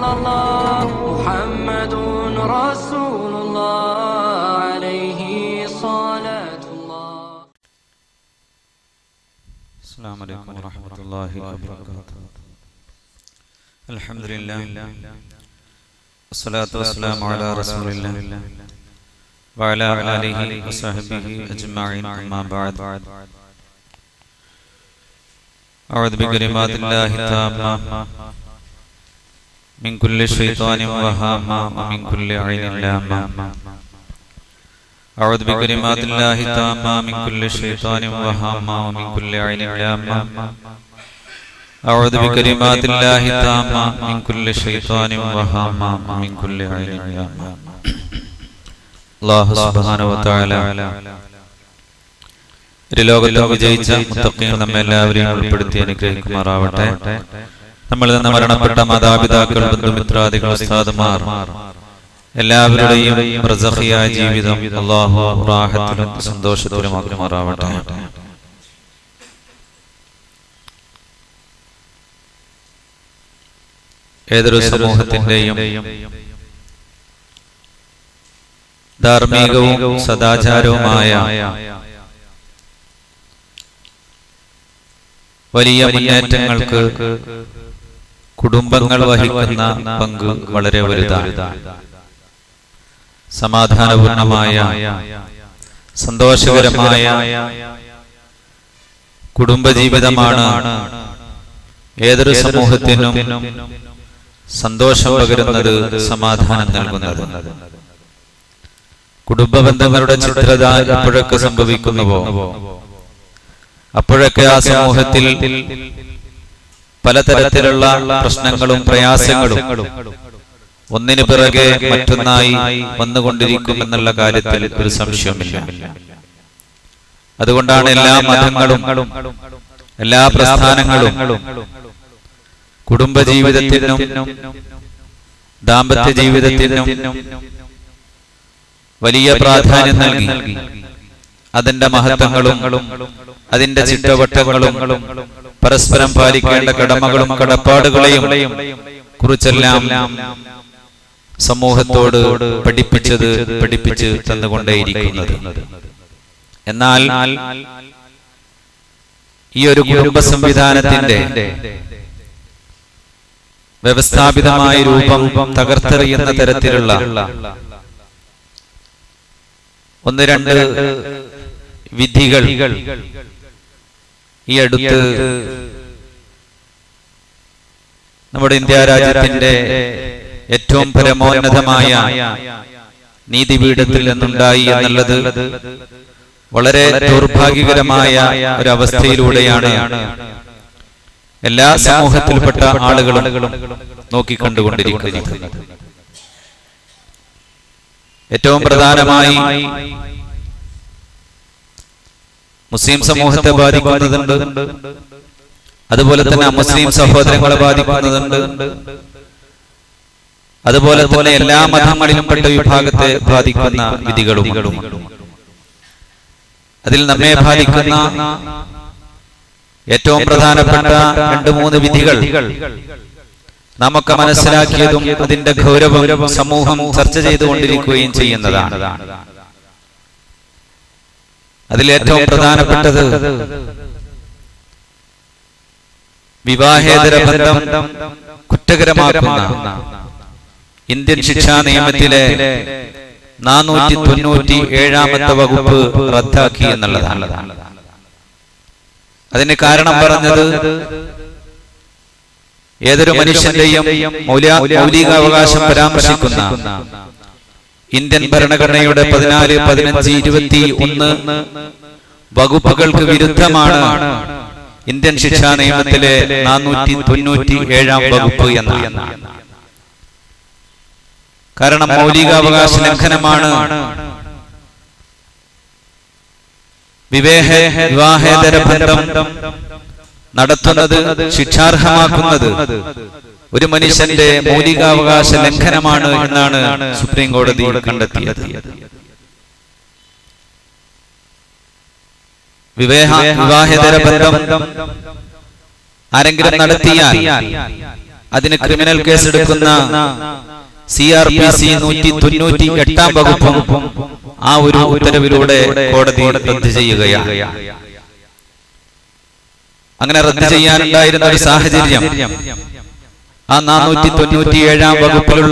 الله محمد رسول الله عليه صلاة الله السلام عليكم ورحمة الله وبركاته الحمد لله والصلاة والسلام على رسول الله وعلى آله وصحبه أجمعين أما بعد أعوذ بكلمات الله التامة من كل شيطان وهامة ومن كل عين لامة أعوذ بكلمات الله التامة من كل شيطان وهامة ومن كل عين لامة أعوذ بكلمات الله التامة من كل شيطان وهامة ومن كل عين لامة الله سبحانه وتعالى ഒരു ലോകത്ത് വിജയിച്ച മുത്തക്കീങ്ങൾ നമ്മെ എല്ലാവരെയും ഉൾപ്പെടുത്തി അനുഗ്രഹിക്കുമാറാവട്ടെ നമ്മളിൽ നിന്ന് മരണപ്പെട്ട മാതാപിതാക്കൾ ബന്ധുമിത്രാദികൾ ഉസ്താദുമാർ എല്ലാവരുടെയും റസഖിയായ ജീവിതം അള്ളാഹു റാഹത്തിലും സന്തോഷത്തിലും ആക്കുമാറാവട്ടെ ഏതൊരു സമൂഹത്തിന്റെയും ധാർമ്മികവും സദാചാരവുമായ വലിയ മുന്നേറ്റങ്ങൾക്ക് കുടുംബങ്ങൾ വഹിക്കുന്ന പങ്ക് വളരെ വലുതാണ് സമാധാനപൂർണമായ സന്തോഷകരമായ കുടുംബജീവിതമാണ് ഏതൊരു സമൂഹത്തിനും സന്തോഷം പകരുന്നത് സമാധാനം നൽകുന്നത് കുടുംബ ബന്ധങ്ങളുടെ ചിത്രത എപ്പോഴൊക്കെ സംഭവിക്കുന്നുവോ അപ്പോഴൊക്കെ ആ സമൂഹത്തിൽ പലതരത്തിലുള്ള പ്രശ്നങ്ങളും പ്രയാസങ്ങളും ഒന്നിനു പിറകെ മറ്റൊന്നായി വന്നുകൊണ്ടിരിക്കും എന്നുള്ള കാര്യത്തിൽ ഒരു സംശയമില്ല അതുകൊണ്ടാണ് എല്ലാ മതങ്ങളും എല്ലാ പ്രസ്ഥാനങ്ങളും കുടുംബജീവിതത്തിനും ദാമ്പത്യ ജീവിതത്തിനും വലിയ പ്രാധാന്യം നൽകി അതിന്റെ മഹത്വങ്ങളും അതിന്റെ ചിട്ടവട്ടങ്ങളും പരസ്പരം പാലിക്കേണ്ട കടമകളും കടപ്പാടുകളെയും കുറിച്ചെല്ലാം സമൂഹത്തോട് പഠിപ്പിച്ചത് പഠിപ്പിച്ച് തന്നുകൊണ്ടേയിരിക്കുന്നത് എന്നാൽ ഈ ഒരു കുടുംബ സംവിധാനത്തിന്റെ വ്യവസ്ഥാപിതമായ രൂപം തകർത്തെറിയുന്ന തരത്തിലുള്ള ഒന്ന് രണ്ട് വിധികൾ ഈ അടുത്ത് നമ്മുടെ ഇന്ത്യ രാജ്യത്തിന്റെ ഏറ്റവും പരമോന്നതമായ നീതിപീഠത്തിൽ നിന്നുണ്ടായി എന്നുള്ളത് വളരെ ദൗർഭാഗ്യകരമായ ഒരു അവസ്ഥയിലൂടെയാണ് എല്ലാ സമൂഹത്തിൽപ്പെട്ട ആളുകളും നോക്കിക്കണ്ടുകൊണ്ടിരിക്കുന്നത് ഏറ്റവും പ്രധാനമായി മുസ്ലിം സമൂഹത്തെ ബാധിക്കുന്നതുണ്ട് അതുപോലെ തന്നെ അമുസ്ലിം സഹോദരങ്ങളെ ബാധിക്കുന്നതുണ്ട് അതുപോലെ തന്നെ എല്ലാ മതങ്ങളിലും പെട്ട വിഭാഗത്തെ ബാധിക്കുന്ന വിധികളും അതിൽ നമ്മെ ബാധിക്കുന്ന ഏറ്റവും പ്രധാനപ്പെട്ട രണ്ട് മൂന്ന് വിധികൾ നമുക്ക് മനസ്സിലാക്കിയതും അതിന്റെ ഗൗരവം സമൂഹം ചർച്ച ചെയ്തുകൊണ്ടിരിക്കുകയും ചെയ്യുന്നതാണ് അതിലേറ്റവും പ്രധാനപ്പെട്ടത് വിവാഹേതര ബന്ധം കുറ്റകരമാക്കുന്ന ഇന്ത്യൻ ശിക്ഷാ നിയമത്തിലെ നാനൂറ്റി തൊണ്ണൂറ്റി ഏഴാമത്തെ വകുപ്പ് റദ്ദാക്കി എന്നുള്ളതാണ് അതിന് കാരണം പറഞ്ഞത് ഏതൊരു മനുഷ്യന്റെയും മൗലിക- മൗലികാവകാശം പരാമർശിക്കുന്ന ഇന്ത്യൻ ഭരണഘടനയുടെ പതിനാല് പതിനഞ്ച് ഇരുപത്തി ഒന്ന് വകുപ്പുകൾക്ക് വിരുദ്ധമാണ് ഇന്ത്യൻ ശിക്ഷാ നിയമത്തിലെ നാനൂറ്റി തൊണ്ണൂറ്റി ഏഴാം വകുപ്പ് എന്ന കാരണം മൗലികാവകാശ ലംഘനമാണ് വിവേഹ വിവാഹേതര ബന്ധം നടത്തുന്നത് ശിക്ഷാർഹമാക്കുന്നത് ഒരു മനുഷ്യന്റെ മൗലികാവകാശ ലംഘനമാണ് എന്നാണ് സുപ്രീം കോടതി കണ്ടെത്തിയത് വിവേഹ വിവാഹേതര ബന്ധം ആരെങ്കിലും നടത്തിയാൽ അതിന് ക്രിമിനൽ കേസ് എടുക്കുന്ന സി ആർ പി സി നൂറ്റി തൊണ്ണൂറ്റി എട്ടാം വകുപ്പും ആ ഒരു ഉത്തരവിലൂടെ കോടതി റദ്ദ് ചെയ്യുകയാണ് അങ്ങനെ റദ്ദ് ചെയ്യാനുണ്ടായിരുന്ന ഒരു സാഹചര്യം ആ നാനൂറ്റി തൊണ്ണൂറ്റി ഏഴാം വകുപ്പിലുള്ള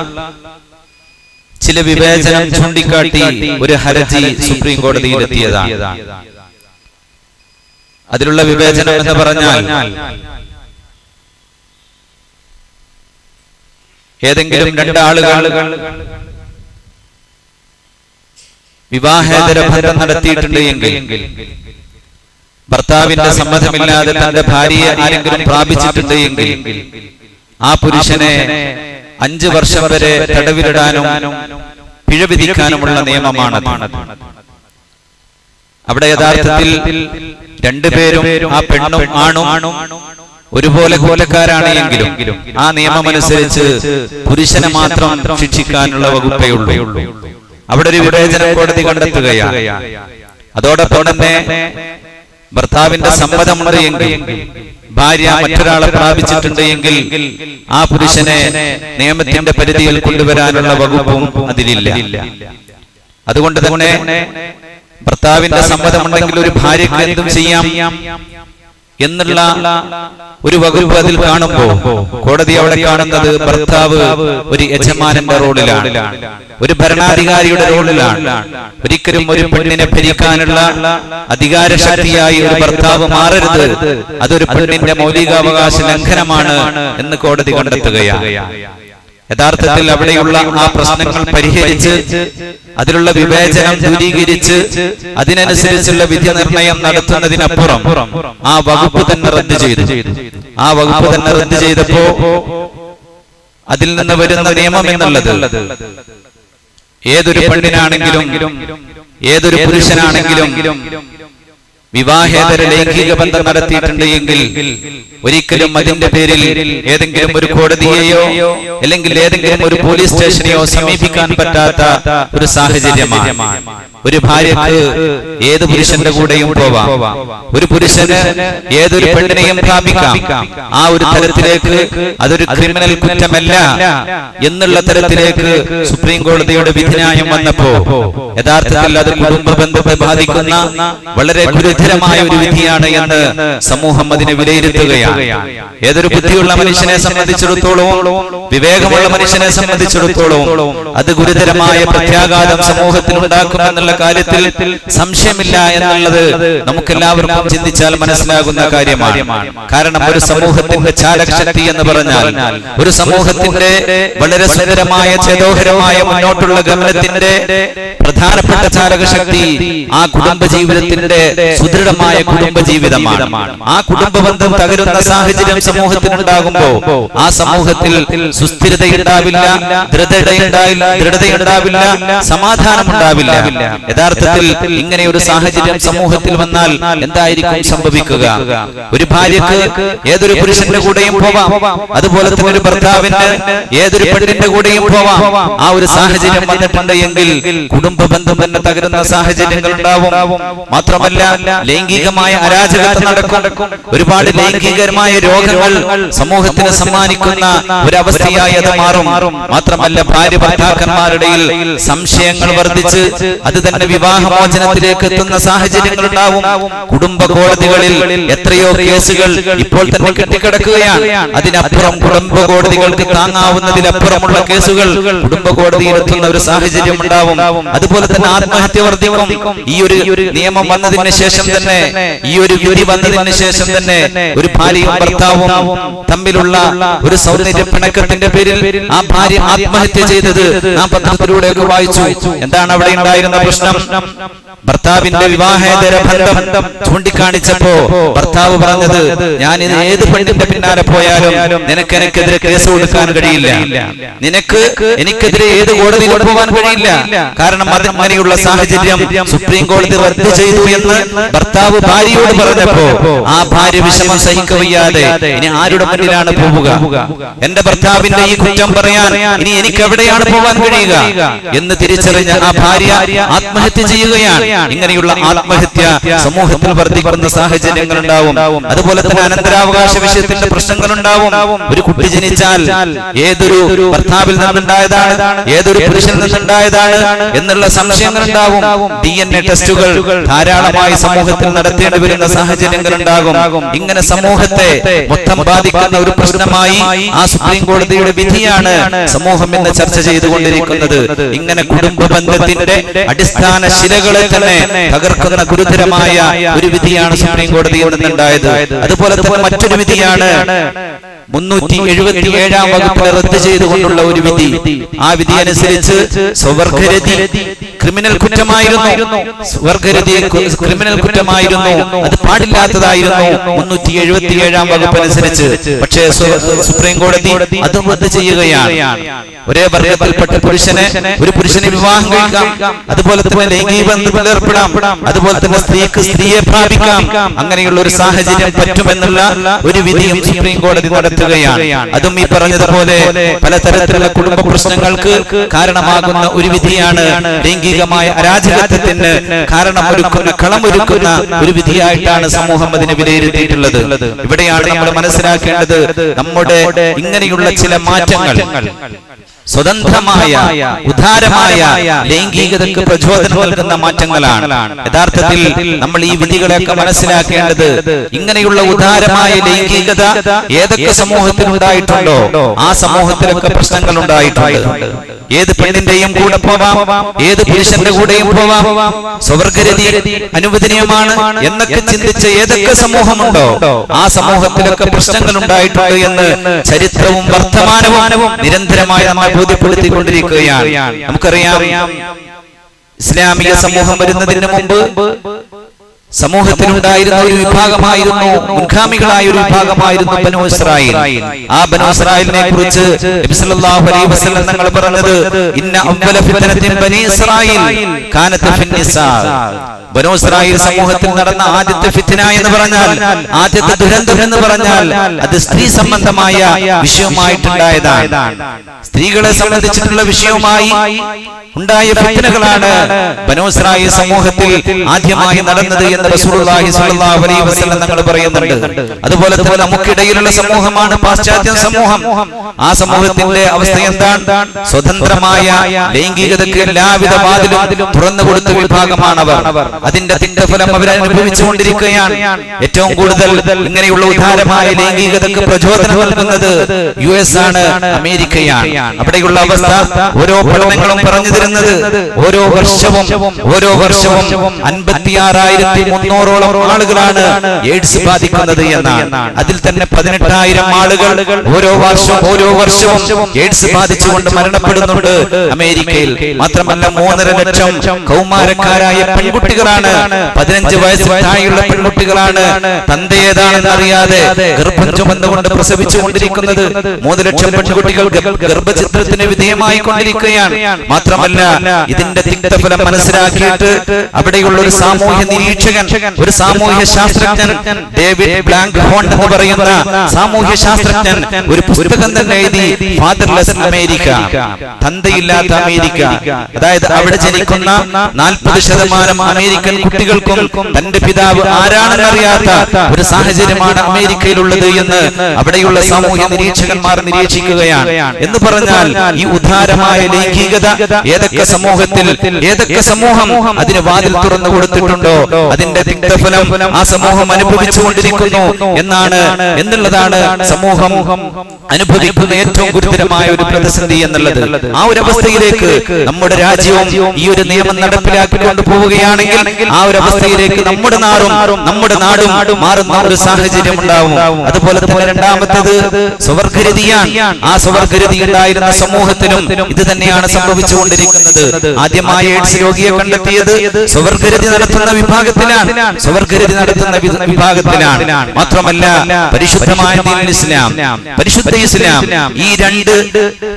ചില വിവേചനം ചൂണ്ടിക്കാട്ടി ഒരു ഹർജി സുപ്രീം കോടതിയിൽ എത്തിയതാണ് അതിലുള്ള വിവേചനം എന്ന് പറഞ്ഞാൽ ഏതെങ്കിലും രണ്ടാളുകൾ വിവാഹേതര ബന്ധം നടത്തിയിട്ടുണ്ട് എങ്കിൽ ഭർത്താവിന്റെ സമ്മതമില്ലാതെ തന്റെ ഭാര്യയെ ആരെങ്കിലും പ്രാപിച്ചിട്ടുണ്ട് എങ്കിൽ ആ പുരുഷനെ അഞ്ചു വർഷം വരെ തടവിലിടാനും പിഴ വിധിക്കാനുമുള്ള നിയമമാണ് അവിടെ യഥാർത്ഥത്തിൽ രണ്ടുപേരും ആ പെണ്ണും ആണും ഒരുപോലെ കോലക്കാരാണ് എങ്കിലും ആ നിയമമനുസരിച്ച് പുരുഷനെ മാത്രം ശിക്ഷിക്കാനുള്ള വകുപ്പേ ഉള്ളൂ അവിടെ ഒരു വിവേചനം കോടതി കണ്ടെത്തുകയാണ് അതോടൊപ്പം തന്നെ ഭർത്താവിന്റെ സമ്മതമുണ്ട് എങ്കിൽ ഭാര്യ മറ്റൊരാളെ പ്രാപിച്ചിട്ടുണ്ട് എങ്കിൽ ആ പുരുഷനെ നിയമത്തിന്റെ പരിധിയിൽ കൊണ്ടുവരാനുള്ള വകുപ്പും അതിലില്ല അതുകൊണ്ട് തന്നെ ഭർത്താവിന്റെ സമ്മതമുണ്ടെങ്കിൽ ഒരു ഭാര്യക്ക് എന്തും ചെയ്യാം എന്നുള്ള ഒരു വകുപ്പ് അതിൽ കാണുമ്പോ കോടതി അവിടെ കാണുന്നത് ഭർത്താവ് ഒരു യജമാനന്റെ റോളിലാണ് ഒരു ഭരണാധികാരിയുടെ റോളിലാണ് ഒരിക്കലും ഒരു പെണ്ണിനെ ഭരിക്കാനുള്ള അധികാരശക്തിയായി ഒരു ഭർത്താവ് മാറരുത് അതൊരു പെണ്ണിന്റെ മൗലികാവകാശ ലംഘനമാണ് എന്ന് കോടതി കണ്ടെത്തുകയാണ് യഥാർത്ഥത്തിൽ അവിടെയുള്ള ആ പ്രശ്നങ്ങൾ പരിഹരിച്ച് അതിലുള്ള വിവേചനം ദൂരീകരിച്ച് അതിനനുസരിച്ചുള്ള വിധി നിർണയം നടത്തുന്നതിനപ്പുറം ആ വകുപ്പ് തന്നെ റദ്ദ് ചെയ്തു ആ വകുപ്പ് തന്നെ റദ്ദ് ചെയ്തപ്പോ അതിൽ നിന്ന് വരുന്ന നിയമം എന്നുള്ളത് ഏതൊരു പെണ്ണിനാണെങ്കിലും ഏതൊരു പുരുഷനാണെങ്കിലും വിവാഹേതര ലൈംഗിക ബന്ധം നടത്തിയിട്ടുണ്ട് എങ്കിൽ ഒരിക്കലും അതിന്റെ പേരിൽ ഏതെങ്കിലും ഒരു കോടതിയെയോ അല്ലെങ്കിൽ ഏതെങ്കിലും ഒരു പോലീസ് സ്റ്റേഷനെയോ സമീപിക്കാൻ പറ്റാത്ത ഒരു സാഹചര്യമാണ് ഒരു ഭാര്യക്ക് ഏത് പുരുഷന്റെ കൂടെയും പോവാം ഒരു പുരുഷന് ഏതൊരു പെണ്ണിനെയും പ്രാപിക്കാം ആ ഒരു തരത്തിലേക്ക് അതൊരു ക്രിമിനൽ കുറ്റമല്ല എന്നുള്ള തരത്തിലേക്ക് സുപ്രീം കോടതിയുടെ വിധിന്യായം വന്നപ്പോ യഥാർത്ഥത്തിൽ അത് കുടുംബ ബന്ധത്തെ ബാധിക്കുന്ന വളരെ ഗുരുതരമായ ഒരു വിധിയാണ് എന്ന് സമൂഹം അതിനെ വിലയിരുത്തുകയാണ് ഏതൊരു ബുദ്ധിയുള്ള മനുഷ്യനെ സംബന്ധിച്ചിടത്തോളം വിവേകമുള്ള മനുഷ്യനെ സംബന്ധിച്ചിടത്തോളം അത് ഗുരുതരമായ പ്രത്യാഘാതം സമൂഹത്തിൽ ഉണ്ടാക്കുമെന്നുള്ള കാര്യത്തിൽ സംശയമില്ല എന്നുള്ളത് നമുക്കെല്ലാവർക്കും ചിന്തിച്ചാൽ മനസ്സിലാകുന്ന കാര്യമാണ് കാരണം ഒരു സമൂഹത്തിന്റെ ചാലകശക്തി എന്ന് പറഞ്ഞാൽ ഒരു സമൂഹത്തിന്റെ വളരെ സുന്ദരമായ ചേതോഹരമായ മുന്നോട്ടുള്ള ഗമനത്തിന്റെ പ്രധാനപ്പെട്ട ചാലകശക്തി ആ കുടുംബ ജീവിതത്തിന്റെ സുദൃഢമായ കുടുംബ ജീവിതമാണ് ആ കുടുംബ ബന്ധം തകരുന്ന സാഹചര്യം സമൂഹത്തിൽ ഉണ്ടാകുമ്പോ ആ സമൂഹത്തിൽ സുസ്ഥിരതയുണ്ടാവില്ല ദൃഢതയുണ്ടാവില്ല ദൃഢതയുണ്ടാവില്ല സമാധാനം ഉണ്ടാവില്ല യഥാർത്ഥത്തിൽ ഇങ്ങനെ ഒരു സാഹചര്യം സമൂഹത്തിൽ വന്നാൽ എന്തായിരിക്കും സംഭവിക്കുക ഒരു ഭാര്യക്ക് ഏതൊരു പുരുഷന്റെ കൂടെയും പോവാം അതുപോലെ തന്നെ ഒരു ഭർത്താവിന് ഏതൊരു പെണ്ണിന്റെ കൂടെയും പോവാം ആ ഒരു സാഹചര്യം വന്നിട്ടുണ്ട് എങ്കിൽ കുടുംബ ബന്ധം തന്നെ തകരുന്ന സാഹചര്യങ്ങൾ ഉണ്ടാവും മാത്രമല്ല ലൈംഗികമായ അരാജകത്വം നടക്കും ഒരുപാട് ലൈംഗികമായ രോഗങ്ങൾ സമൂഹത്തിന് സമ്മാനിക്കുന്ന ഒരവസ്ഥയായി അത് മാറും മാത്രമല്ല ഭാര്യ ഭർത്താക്കന്മാരുടെയിൽ സംശയങ്ങൾ വർദ്ധിച്ച് അത് തന്നെ വിവാഹമോചനത്തിലേക്ക് എത്തുന്ന സാഹചര്യങ്ങൾ ഉണ്ടാവും കുടുംബ കോടതികളിൽ എത്രയോ കേസുകൾ ഇപ്പോൾ തന്നെ കെട്ടിക്കിടക്കുകയാണ് അതിനപ്പുറം കുടുംബ കോടതികൾക്ക് താങ്ങാവുന്നതിലപ്പുറമുള്ള കേസുകൾ കുടുംബ കോടതിയിൽ എത്തുന്ന ഒരു സാഹചര്യം ഉണ്ടാവും അതുപോലെ തന്നെ ആത്മഹത്യ വർദ്ധിക്കും ഈ ഒരു നിയമം വന്നതിന് ശേഷം തന്നെ ഈ ഒരു വിധി വന്നതിന് ശേഷം തന്നെ ഒരു ഭാര്യയും ഭർത്താവും തമ്മിലുള്ള ഒരു സൗന്ദര്യ പിണക്കത്തിന്റെ പേരിൽ ആ ഭാര്യ ആത്മഹത്യ ചെയ്തത് നാം പത്രത്തിലൂടെയൊക്കെ വായിച്ചു എന്താണ് അവിടെ ഉണ്ടായിരുന്ന പ്രശ്നം ഭർത്താവിന്റെ വിവാഹേതര ബന്ധം ചൂണ്ടിക്കാണിച്ചപ്പോ ഭർത്താവ് പറഞ്ഞത് ഞാൻ ഇത് ഏത് പെണ്ണിന്റെ പിന്നാലെ പോയാലും നിനക്ക് എനിക്കെതിരെ കേസ് കൊടുക്കാൻ കഴിയില്ല നിനക്ക് എനിക്കെതിരെ ഏത് കോടതിയിൽ പോകാൻ കഴിയില്ല കാരണം അത് അങ്ങനെയുള്ള സാഹചര്യം സുപ്രീം കോടതി റദ്ദു ചെയ്തു എന്ന് ഭർത്താവ് ഭാര്യയോട് പറഞ്ഞപ്പോ ആ ഭാര്യ വിഷമം സഹിക്കവയ്യാതെ ഇനി ആരുടെ മുന്നിലാണ് പോവുക എന്റെ ഭർത്താവിന്റെ ഈ കുറ്റം പറയാൻ ഇനി എനിക്ക് എവിടെയാണ് പോകാൻ കഴിയുക എന്ന് തിരിച്ചറിഞ്ഞ ആ ഭാര്യ ആത്മഹത്യ ചെയ്യുകയാണ് ഇങ്ങനെയുള്ള ആത്മഹത്യ സമൂഹത്തിൽ വർദ്ധിക്കുന്ന സാഹചര്യങ്ങൾ ഉണ്ടാവും അതുപോലെ തന്നെ അനന്തരാവകാശ വിഷയത്തിന്റെ പ്രശ്നങ്ങൾ ഉണ്ടാവും ഒരു കുട്ടി ജനിച്ചാൽ ഏതൊരു ഭർത്താവിൽ നിന്നുണ്ടായതാണ് ഏതൊരു പുരുഷനിൽ നിന്നുണ്ടായതാണ് എന്നുള്ള സംശയങ്ങൾ ഉണ്ടാവും ഡി എൻ എ ടെസ്റ്റുകൾ ധാരാളമായി സമൂഹത്തിൽ നടത്തേണ്ടി വരുന്ന സാഹചര്യങ്ങൾ ഉണ്ടാകും ഇങ്ങനെ സമൂഹത്തെ മൊത്തം ബാധിക്കുന്ന ഒരു പ്രശ്നമായി ആ സുപ്രീം കോടതിയുടെ വിധിയാണ് സമൂഹം ഇന്ന് ചർച്ച ചെയ്തുകൊണ്ടിരിക്കുന്നത് ഇങ്ങനെ കുടുംബ ബന്ധത്തിന്റെ അടിസ്ഥാന ശിലകളെ തന്നെ തകർക്കുന്ന ഗുരുതരമായ ഒരു വിധിയാണ് സുപ്രീം കോടതിയിൽ നിന്നുണ്ടായത് അതുപോലെ തന്നെ മറ്റൊരു വിധിയാണ് മുന്നൂറ്റി എഴുപത്തി ഏഴാം വകുപ്പിൽ റദ്ദ് ചെയ്തുകൊണ്ടുള്ള ഒരു വിധി ആ വിധി അനുസരിച്ച് സ്വവർഗരതി ക്രിമിനൽ കുറ്റമായിരുന്നു സ്വർഗരതി ക്രിമിനൽ കുറ്റമായിരുന്നു അത് പാടില്ലാത്തതായിരുന്നു മുന്നൂറ്റി എഴുപത്തി ഏഴാം വകുപ്പ് അനുസരിച്ച് പക്ഷേ സ്വ- സുപ്രീം കോടതി അത് റദ്ദ് ചെയ്യുകയാണ് ഒരേ വർഗത്തിൽപ്പെട്ട പുരുഷനെ ഒരു പുരുഷനെ വിവാഹം കഴിക്കാം അതുപോലെ തന്നെ ലൈംഗിക ബന്ധത്തിൽ ഏർപ്പെടാം അതുപോലെ തന്നെ സ്ത്രീക്ക് സ്ത്രീയെ പ്രാപിക്കാം അങ്ങനെയുള്ള ഒരു സാഹചര്യം പറ്റുമെന്നുള്ള ഒരു വിധിയും സുപ്രീം കോടതി നടത്തുകയാണ് അതും ഈ പറഞ്ഞതുപോലെ പലതരത്തിലുള്ള കുടുംബ പ്രശ്നങ്ങൾക്ക് കാരണമാകുന്ന ഒരു വിധിയാണ് ലൈംഗികമായ അരാജകത്വത്തിന് കാരണമൊരുക്കുന്ന കളമൊരുക്കുന്ന ഒരു വിധിയായിട്ടാണ് സമൂഹം അതിനെ വിലയിരുത്തിയിട്ടുള്ളത് ഇവിടെയാണ് നമ്മൾ മനസ്സിലാക്കേണ്ടത് നമ്മുടെ ഇങ്ങനെയുള്ള ചില മാറ്റങ്ങൾ സ്വതന്ത്രമായ ഉദാരമായ ലൈംഗികതയ്ക്ക് പ്രചോദനം നൽകുന്ന മാറ്റങ്ങളാണ് യഥാർത്ഥത്തിൽ നമ്മൾ ഈ വിധികളെയൊക്കെ മനസ്സിലാക്കേണ്ടത് ഇങ്ങനെയുള്ള ഉദാരമായ ലൈംഗികത ഏതൊക്കെ സമൂഹത്തിൽ ഉണ്ടായിട്ടുണ്ടോ ആ സമൂഹത്തിലൊക്കെ പ്രശ്നങ്ങൾ ഉണ്ടായിട്ടുണ്ട് ഏത് പെണ്ണിന്റെയും കൂടെ പോവാം ഏത് പുരുഷന്റെ കൂടെയും പോവാം സ്വർഗരതി അനുവദനീയമാണ് എന്നൊക്കെ ചിന്തിച്ച ഏതൊക്കെ സമൂഹമുണ്ടോ ആ സമൂഹത്തിലൊക്കെ പ്രശ്നങ്ങൾ ഉണ്ടായിട്ടുണ്ട് എന്ന് ചരിത്രവും വർത്തമാനവും നിരന്തരമായി നമ്മെ ബോധ്യപ്പെടുത്തിക്കൊണ്ടിരിക്കുകയാണ് നമുക്കറിയാം ഇസ്ലാമിക സമൂഹം വരുന്നതിന് മുമ്പ് സമൂഹത്തിലുണ്ടായിരുന്ന ഒരു വിഭാഗമായിരുന്നു മുൻഗാമികളായ ഒരു വിഭാഗമായിരുന്നു ബനു ഇസ്രായേൽ ആ ബനു ഇസ്രായേലിനെ കുറിച്ച് നബി സല്ലല്ലാഹു അലൈഹി വസല്ലം തങ്ങൾ പറഞ്ഞത് ഇന്ന അവ്വല ഫിത്നത്തിൻ ബനി ഇസ്രായേൽ കാനത്ത് ഫിന്നിസാ ബനു ഇസ്രായേൽ സമൂഹത്തിൽ നടന്ന ആദ്യത്തെ ഫിത്ന എന്ന് പറഞ്ഞാൽ ആദ്യത്തെ ദുരന്തം എന്ന് പറഞ്ഞാൽ അത് സ്ത്രീ സംബന്ധമായ വിഷയമായിട്ടുണ്ടായതാണ് സ്ത്രീകളെ സംബന്ധിച്ചിട്ടുള്ള വിഷയവുമായി ഉണ്ടായ ഫിത്നകളാണ് ബനു ഇസ്രായേൽ സമൂഹത്തിൽ ആദ്യമായി നടന്നത് എന്ന് റസൂലുള്ളാഹി സ്വല്ലല്ലാഹു അലൈഹി വസല്ലം തങ്ങൾ പറയുന്നുണ്ട് അതുപോലെ തന്നെ നമുക്കിടയിലുള്ള സമൂഹമാണ് പാശ്ചാത്യ സമൂഹം ആ സമൂഹത്തിന്റെ അവസ്ഥ എന്താണ് സ്വതന്ത്രമായ ലൈംഗികതയ്ക്ക് എല്ലാവിധ വാതിലും തുറന്നു കൊടുത്ത വിഭാഗമാണവർ അതിന്റെ തിക്തഫലം അവർ അനുഭവിച്ചുകൊണ്ടിരിക്കുകയാണ് ഏറ്റവും കൂടുതൽ ഇങ്ങനെയുള്ള ഉദാരമായ ലൈംഗികതയ്ക്ക് പ്രചോദനം നൽകുന്നത് യു എസ് ആണ് അമേരിക്കയാണ് അവിടെയുള്ള അവസ്ഥ ഓരോ പഠനങ്ങളും പറഞ്ഞു തരുന്നത് ഓരോ വർഷവും ഓരോ വർഷവും അൻപത്തിയാറായിരത്തി മുന്നൂറോളം ആളുകളാണ് എയ്ഡ്സ് ബാധിക്കുന്നത് എന്നാണ് അതിൽ തന്നെ പതിനെട്ടായിരം ആളുകൾ ഓരോ വർഷവും ഓരോ വർഷവും എയ്ഡ്സ് ബാധിച്ചുകൊണ്ട് മരണപ്പെടുന്നുണ്ട് അമേരിക്കയിൽ മാത്രമല്ല മൂന്നര ലക്ഷം കൗമാരക്കാരായ പെൺകുട്ടികളാണ് പതിനഞ്ച് വയസ്സിൽ താഴെയുള്ള പെൺകുട്ടികളാണ് തന്തയേതാണെന്ന് അറിയാതെ ഗർഭം ചുമന്നുകൊണ്ട് പ്രസവിച്ചുകൊണ്ടിരിക്കുന്നത് മൂന്ന് ലക്ഷം പെൺകുട്ടികൾ ഗർഭ- ഗർഭചിത്രത്തിന് വിധേയമായി കൊണ്ടിരിക്കുകയാണ് മാത്രമല്ല ഇതിന്റെ തിക്തഫലം മനസ്സിലാക്കിയിട്ട് അവിടെയുള്ള ഒരു സാമൂഹ്യ നിരീക്ഷകൻ ഒരു സാമൂഹ്യ ശാസ്ത്രജ്ഞൻ ഡേവിഡ് ബ്ലാങ്ക് ഹോൺ എന്ന് പറയുന്ന സാമൂഹ്യ ശാസ്ത്രജ്ഞൻ ഒരു പുസ്തകം തന്നെ എഴുതി ഫാദർലെസ് അമേരിക്ക തന്തയില്ലാത്ത അമേരിക്ക അതായത് അവിടെ ജനിക്കുന്ന നാൽപ്പത് ശതമാനം അമേരിക്കൻ കുട്ടികൾക്കും തന്റെ പിതാവ് ആരാണെന്നറിയാത്ത ഒരു സാഹചര്യമാണ് അമേരിക്കയിലുള്ളത് എന്ന് അവിടെയുള്ള സാമൂഹ്യ നിരീക്ഷകന്മാർ നിരീക്ഷിക്കുകയാണ് എന്ന് പറഞ്ഞാൽ ഈ ഉദാരമായ ലൈംഗികത ഏതൊക്കെ സമൂഹത്തിൽ ഏതൊക്കെ സമൂഹം അതിന് വാതിൽ തുറന്നു കൊടുത്തിട്ടുണ്ടോ അതിന്റെ തിക്തഫലം ആ സമൂഹം അനുഭവിച്ചുകൊണ്ടിരിക്കുന്നു എന്നാണ് എന്നുള്ളതാണ് സമൂഹം അനുഭവിക്കുന്ന ഏറ്റവും ഗുരുതരമായ ഒരു പ്രതിസന്ധി എന്നുള്ളത് ആ ഒരു അവസ്ഥയിലേക്ക് നമ്മുടെ രാജ്യവും ഈ ഒരു നിയമം നടപ്പിലാക്കിക്കൊണ്ട് പോവുകയാണെങ്കിൽ ആ ഒരു അവസ്ഥയിലേക്ക് നമ്മുടെ നാടും നമ്മുടെ നാടും മാറുന്ന ഒരു സാഹചര്യം ഉണ്ടാവും അതുപോലെ തന്നെ രണ്ടാമത്തത് സ്വവർഗരതിയാണ് ആ സ്വവർഗരതി ഉണ്ടായിരുന്ന സമൂഹത്തിലും ഇത് തന്നെയാണ് സംഭവിച്ചുകൊണ്ടിരിക്കുന്നത് ആദ്യമായി എയ്ഡ്സ് രോഗിയെ കണ്ടെത്തിയത് സ്വവർഗരതി നടത്തുന്ന വിഭാഗത്തിലാണ് സ്വവർഗരതി നടത്തുന്ന വി- വിഭാഗത്തിലാണ് മാത്രമല്ല പരിശുദ്ധമായ ദീനുൽ ഇസ്ലാം പരിശുദ്ധ ഇസ്ലാം ഈ രണ്ട്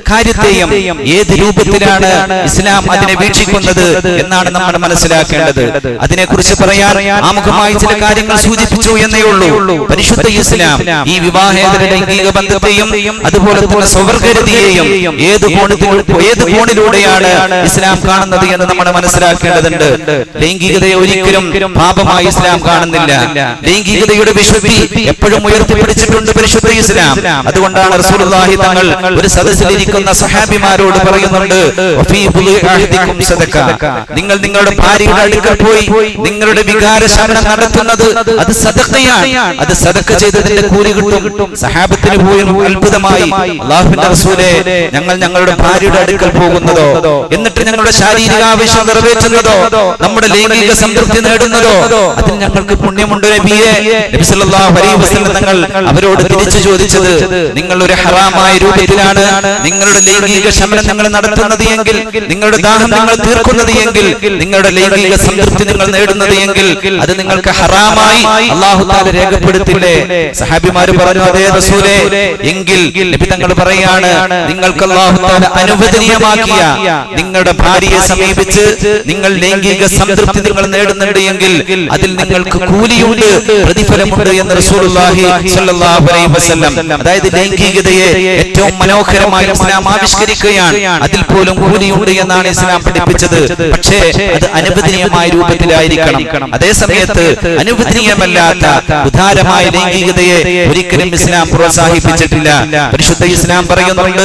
കാര്യത്തെയും ഏത് രൂപത്തിലാണ് ഇസ്ലാം അതിനെ വീക്ഷിക്കുന്നത് എന്നാണ് നമ്മൾ മനസ്സിലാക്കേണ്ടത് അതിനെക്കുറിച്ച് പറയാൻ ആമുഖമായി ചില കാര്യങ്ങൾ സൂചിപ്പിച്ചു എന്നേ ഉള്ളൂ പരിശുദ്ധ ഇസ്ലാം ഈ വിവാഹേതര ലൈംഗിക ബന്ധത്തെയും അതുപോലെ തന്നെ സ്വവർഗരതിയെയും ഏത് കോണത്തിൽ ഏത് കോണിലൂടെയാണ് ഇസ്ലാം കാണുന്നത് എന്ന് നമ്മൾ മനസ്സിലാക്കേണ്ടതുണ്ട് ലൈംഗികതയെ ഒരിക്കലും പാപമായി ഇസ്ലാം കാണുന്നില്ല ലൈംഗികതയുടെ വിശുദ്ധി എപ്പോഴും ഉയർത്തിപ്പിടിച്ചിട്ടുണ്ട് പരിശുദ്ധ ഇസ്ലാം അതുകൊണ്ടാണ് റസൂലുള്ളാഹി തങ്ങൾ ഒരു സദസ്സിലിരിക്കുന്ന സഹാബിമാരോട് പറയുന്നുണ്ട് "വഫീ ബുളി അഹദിക്കും സദക്ക." നിങ്ങൾ നിങ്ങളുടെ ഭാര്യയുടെ അടുക്കൽ പോയി നിങ്ങളുടെ വികാര ശമനം നടത്തുന്നത് അത് സദക്കയാണ് അത് സദക്ക ചെയ്തതിന്റെ കൂലി കിട്ടും സഹാബത്തിന് പോയി അത്ഭുതമായി അള്ളാഹുവിന്റെ റസൂലെ ഞങ്ങൾ ഞങ്ങളുടെ ഭാര്യയുടെ അടുക്കൽ പോകുന്നതോ എന്നിട്ട് ഞങ്ങളുടെ ശാരീരിക ആവശ്യം നിറവേറ്റുന്നതോ നമ്മുടെ ലൈംഗിക സംതൃപ്തി നേടുന്നതോ അതിൽ ഞങ്ങൾക്ക് പുണ്യമുണ്ട് നബിയെ നബി സല്ലല്ലാഹു അലൈഹി വസല്ലം തങ്ങൾ അവരോട് തിരിച്ചു ചോദിച്ചത് നിങ്ങൾ ഒരു ഹറാമായ രൂപത്തിലാണ് നിങ്ങളുടെ ലൈംഗിക ശമനം നിങ്ങൾ നടത്തുന്നത് എങ്കിൽ നിങ്ങളുടെ ദാഹം നിങ്ങൾ തീർക്കുന്നത് എങ്കിൽ നിങ്ങളുടെ ലൈംഗിക സംതൃപ്തി നിങ്ങൾ നേടുന്നത് എങ്കിൽ അത് നിങ്ങൾക്ക് ഹറാമായി അള്ളാഹു താല രേഖപ്പെടുത്തില്ലേ സഹാബിമാര് പറഞ്ഞു അതേ റസൂലേ എങ്കിൽ നബി തങ്ങൾ പറയാണ് നിങ്ങൾക്ക് അള്ളാഹു താല അനുവദനീയമാക്കിയ നിങ്ങളുടെ ഭാര്യയെ സമീപിച്ച് നിങ്ങൾ ലൈംഗിക സംതൃപ്തി നിങ്ങൾ നേടുന്നുണ്ട് എങ്കിൽ അതിൽ നിങ്ങൾക്ക് കൂലിയുണ്ട് പ്രതിഫലമുണ്ട് എന്ന് റസൂലുള്ളാഹി സ്വല്ലല്ലാഹു അലൈഹി വസല്ലം അതായത് ലൈംഗികതയെ ഏറ്റവും മനോഹരമായി ഇസ്ലാം ആവിഷ്കരിക്കുകയാണ് അതിൽ പോലും കൂലിയുണ്ട് എന്നാണ് ഇസ്ലാം പഠിപ്പിച്ചത് പക്ഷേ അത് അനുവദനീയമായ രൂപത്തിലായിരിക്കണം അതേ സമയത്ത് അനുവദനീയമല്ലാത്ത ഉദാരമായ ലൈംഗികതയെ ഒരിക്കലും ഇസ്ലാം പ്രോത്സാഹിപ്പിച്ചിട്ടില്ല പരിശുദ്ധ ഇസ്ലാം പറയുന്നുണ്ട്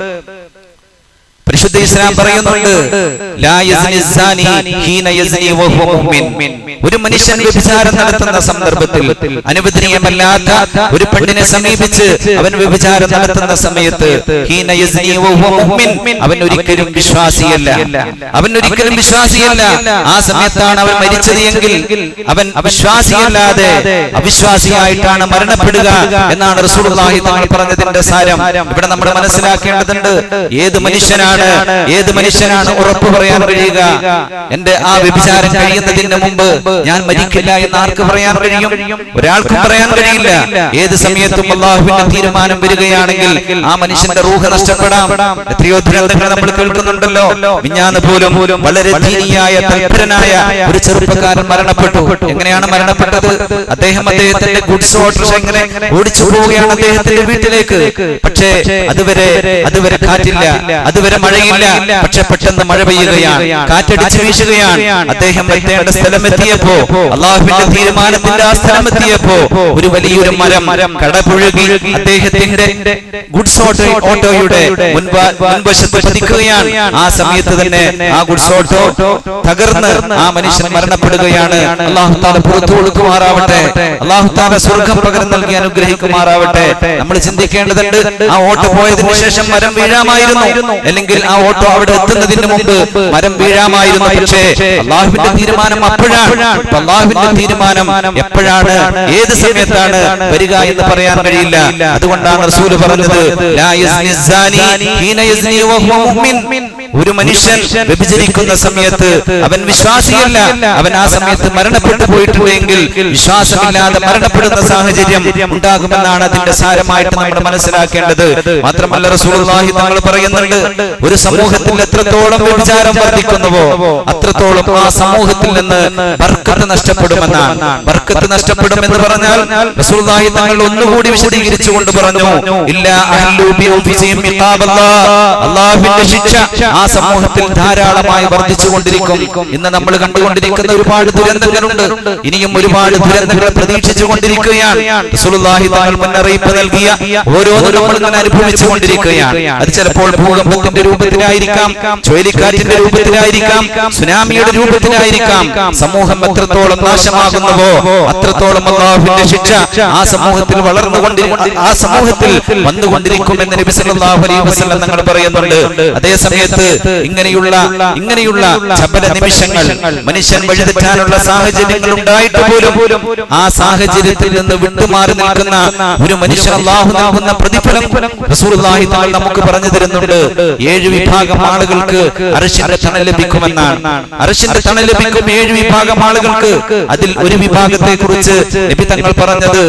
പരിശുദ്ധ ഇസ്ലാം പറയുന്നുണ്ട് ലാ യസ്നി സാനി ഹീന യസ്നി വഹുവ മുഅ്മിൻ ഒരു മനുഷ്യൻ വ്യഭിചാരം നടത്തുന്ന സന്ദർഭത്തിൽ അനുവദനീയമല്ലാത്ത ഒരു പെണ്ണിനെ സമീപിച്ച് അവൻ വ്യഭിചാരം നടത്തുന്ന സമയത്ത് ഹീന യസ്നി വഹുവ മുഅ്മിൻ അവൻ ഒരിക്കലും വിശ്വാസിയല്ല അവൻ ഒരിക്കലും വിശ്വാസിയല്ല ആ സമയത്താണ് അവൻ മരിച്ചത് എങ്കിൽ അവൻ അവിശ്വാസിയല്ലാതെ അവിശ്വാസിയായിട്ടാണ് മരണപ്പെടുക എന്നാണ് റസൂലുള്ളാഹി തങ്ങൾ പറഞ്ഞതിന്റെ സാരം ഇവിടെ നമ്മൾ മനസ്സിലാക്കേണ്ടതുണ്ട് ഏത് മനുഷ്യനാണ് ഏത് മനുഷ്യനാണ് ഉറപ്പ് പറയാൻ കഴിയുക എന്റെ ആ വ്യഭിചാരം കഴിയുന്നതിന് മുമ്പ് ഞാൻ മരിക്കില്ല എന്ന് ആർക്ക് പറയാൻ കഴിയും ഒരാൾക്കും പറയാൻ കഴിയില്ല ഏത് സമയത്തും അള്ളാഹുവിന്റെ തീരുമാനം വരികയാണെങ്കിൽ ആ മനുഷ്യന്റെ റൂഹ് നഷ്ടപ്പെടാം എത്രയോ ദുരന്തങ്ങൾ നമ്മൾ കേൾക്കുന്നുണ്ടല്ലോ മിഞ്ഞാന്ന് പോലും വളരെ ധീനിയായ തൽപരനായ ഒരു ചെറുപ്പക്കാരൻ മരണപ്പെട്ടു എങ്ങനെയാണ് മരണപ്പെട്ടത് അദ്ദേഹം അദ്ദേഹത്തിന്റെ ഗുഡ്സ് ഓട്ടോറിക്ഷ എങ്ങനെ ഓടിച്ചു പോവുകയാണ് അദ്ദേഹത്തിന്റെ വീട്ടിലേക്ക് പക്ഷേ അതുവരെ അതുവരെ കാറ്റില്ല അതുവരെ മഴയില്ല പക്ഷെ പെട്ടെന്ന് മഴ പെയ്യുകയാണ് കാറ്റടിച്ച് വീശുകയാണ് അദ്ദേഹം എത്തേണ്ട സ്ഥലം എത്തിയപ്പോ അള്ളാഹുവിന്റെ തീരുമാനത്തിന്റെ ആ സ്ഥലം എത്തിയപ്പോ ഒരു വലിയൊരു മരം കടപുഴകി അദ്ദേഹത്തിന്റെ ഗുഡ്സ് ഓട്ടോ ഓട്ടോയുടെ മുൻപ- മുൻവശത്ത് പതിക്കുകയാണ് ആ സമയത്ത് തന്നെ ആ ഗുഡ്സ് ഓട്ടോ തകർന്ന് ആ മനുഷ്യൻ മരണപ്പെടുകയാണ് അള്ളാഹു താല പുറത്തു കൊടുക്കുമാറാവട്ടെ അള്ളാഹു താല സ്വർഗം പകരം നൽകി അനുഗ്രഹിക്കുമാറാവട്ടെ നമ്മൾ ചിന്തിക്കേണ്ടതുണ്ട് ആ ഓട്ടോ പോയതിനു ശേഷം മരം വീഴാമായിരുന്നു അല്ലെങ്കിൽ ആ ഓട്ടോ അവിടെ എത്തുന്നതിന് മുമ്പ് മരം വീഴാമായിരുന്നു പക്ഷേ അള്ളാഹുവിന്റെ തീരുമാനം അപ്പോഴാണ് അപ്പൊ അള്ളാഹുവിന്റെ തീരുമാനം എപ്പോഴാണ് ഏത് സമയത്താണ് വരിക എന്ന് പറയാൻ കഴിയില്ല അതുകൊണ്ടാണ് റസൂല് പറഞ്ഞത് ലാ യസ്നി സാനി ഹീന യസ്നി വഹുവ മുഅ്മിൻ. ഒരു മനുഷ്യൻ വ്യഭിചരിക്കുന്ന സമയത്ത് അവൻ വിശ്വാസിയല്ല അവൻ ആ സമയത്ത് മരണപ്പെട്ടു പോയിട്ടുണ്ടെങ്കിൽ വിശ്വാസമില്ലാതെ മരണപ്പെടുന്ന സാഹചര്യം ഉണ്ടാകുമെന്നാണ് അതിന്റെ സാരമായിട്ട് നമ്മൾ മനസ്സിലാക്കേണ്ടത് മാത്രമല്ല റസൂലുള്ളാഹി തങ്ങൾ പറയുന്നുണ്ട് ഒരു സമൂഹത്തിൽ എത്രത്തോളം വ്യഭിചാരം വർദ്ധിക്കുന്നുവോ അത്രത്തോളം ആ സമൂഹത്തിൽ നിന്ന് ബർക്കത്ത് നഷ്ടപ്പെടുമെന്നാണ് ബർക്കത്ത് നഷ്ടപ്പെടും എന്ന് പറഞ്ഞാൽ റസൂലുള്ളാഹി തങ്ങൾ ഒന്നുകൂടി വിശദീകരിച്ചുകൊണ്ട് പറഞ്ഞു ഇല്ല അഹ്ലു ബി അൻഫുസിഹിം ഇഖാബല്ലാഹ്. അള്ളാഹുവിന്റെ ശിക്ഷ ആ സമൂഹത്തിൽ ധാരാളമായി വർദ്ധിച്ചുകൊണ്ടിരിക്കും ഇന്ന് നമ്മൾ കണ്ടുകൊണ്ടിരിക്കുന്ന ഒരുപാട് ദുരന്തങ്ങളുണ്ട് ഇനിയും ഒരുപാട് ദുരന്തങ്ങൾ പ്രതീക്ഷിച്ചു കൊണ്ടിരിക്കുകയാണ് റസൂലുള്ളാഹി തങ്ങൾ മുന്നറിയിപ്പ് നൽകിയ ഓരോന്നും നമ്മൾ ഇങ്ങനെ അനുഭവിച്ചുകൊണ്ടിരിക്കുകയാണ് അത് ചിലപ്പോൾ ഭൂകമ്പത്തിന്റെ രൂപത്തിലായിരിക്കാം ചുഴലിക്കാറ്റിന്റെ രൂപത്തിലായിരിക്കാം സുനാമിയുടെ രൂപത്തിലായിരിക്കാം സമൂഹം എത്രത്തോളം നാശമാകുന്നുവോ അത്രത്തോളം അള്ളാഹുവിന്റെ ശിക്ഷ ആ സമൂഹത്തിൽ വളർന്നുകൊണ്ടി ആ സമൂഹത്തിൽ വന്നുകൊണ്ടിരിക്കുമെന്ന് നബി സല്ലല്ലാഹു അലൈഹി വസല്ലം തങ്ങൾ പറയുന്നുണ്ട് അതേ സമയത്ത് ഇങ്ങനെയുള്ള ഇങ്ങനെയുള്ള ചപല നിമിഷങ്ങൾ മനുഷ്യൻ വഴിതെറ്റാനുള്ള സാഹചര്യങ്ങൾ ഉണ്ടായിട്ട് പോലും ആ സാഹചര്യത്തിൽ നിന്ന് വിട്ടുമാറി നിൽക്കുന്ന ഒരു മനുഷ്യൻ അള്ളാഹു നൽകുന്ന പ്രതിഫലം റസൂലുള്ളാഹി തങ്ങൾ നമുക്ക് പറഞ്ഞു തരുന്നുണ്ട് ഏഴ് വിഭാഗം ആളുകൾക്ക് അർശിന്റെ തണൽ ലഭിക്കുമെന്നാണ് അർശിന്റെ തണൽ ലഭിക്കും ഏഴ് വിഭാഗം ആളുകൾക്ക് അതിൽ ഒരു വിഭാഗത്തെ കുറിച്ച് നബി തങ്ങൾ പറഞ്ഞത്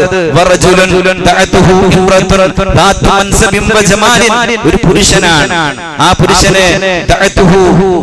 വറജുലൻ ദഅതുഹു ഇംറത്തുൻ ദാത്തു മൻസബിൻ വജമാലിൻ ഒരു പുരുഷനാണ് ആ പുരുഷനെ ദഅതുഹു